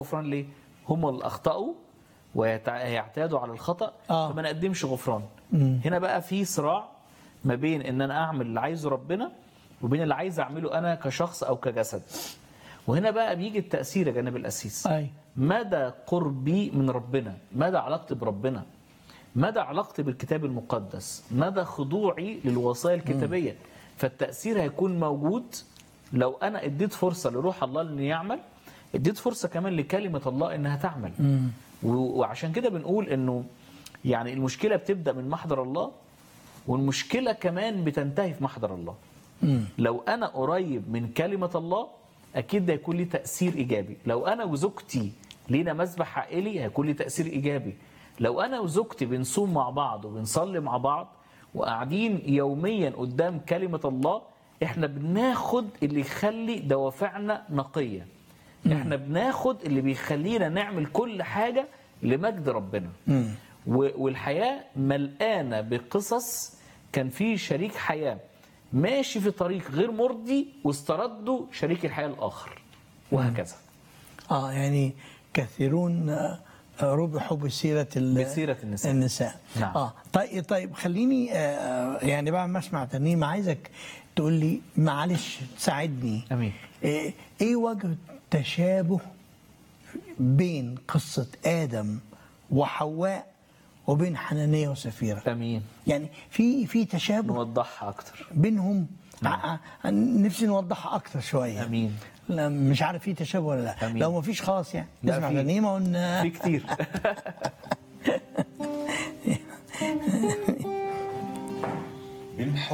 غفران ليه؟ هم اللي اخطاوا ويعتادوا على الخطا آه. فما نقدمش غفران هنا بقى في صراع ما بين ان انا اعمل اللي عايزه ربنا وبين اللي عايز اعمله انا كشخص او كجسد وهنا بقى بيجي التاثير يا جناب الاسيس أي. مدى قربي من ربنا مدى علاقتي بربنا مدى علاقتي بالكتاب المقدس مدى خضوعي للوصايا الكتابيه فالتاثير هيكون موجود لو انا اديت فرصه لروح الله انه يعمل اديت فرصه كمان لكلمه الله انها تعمل و- وعشان كده بنقول انه يعني المشكله بتبدا من محضر الله والمشكله كمان بتنتهي في محضر الله لو انا قريب من كلمه الله اكيد ده هيكون لي تاثير ايجابي لو انا وزوجتي لينا مسبح عائلي هيكون لي تاثير ايجابي لو انا وزوجتي بنصوم مع بعض وبنصلي مع بعض وقاعدين يوميا قدام كلمه الله احنا بناخد اللي يخلي دوافعنا نقيه احنا بناخد اللي بيخلينا نعمل كل حاجه لمجد ربنا و- والحياه ملقانه بقصص كان في شريك حياه ماشي في طريق غير مرضي واسترده شريك الحياه الاخر وهكذا اه يعني كثيرون آه، ربحوا بسيرة ال- بسيرة النساء. النساء نعم. اه طيب طيب خليني آه يعني بعد ما اسمع ترنيمة عايزك تقول لي معلش تساعدني امين ايه إيه وجه التشابه بين قصة آدم وحواء وبين حنانية وسفيرة امين يعني في في تشابه نوضحها اكتر بينهم ع- ع- نفسي نوضحها اكتر شويه امين لا مش عارف في تشابه ولا لا أمين. لو ما فيش خلاص يعني لا، نسمع في. ترنيمه ون... في كتير من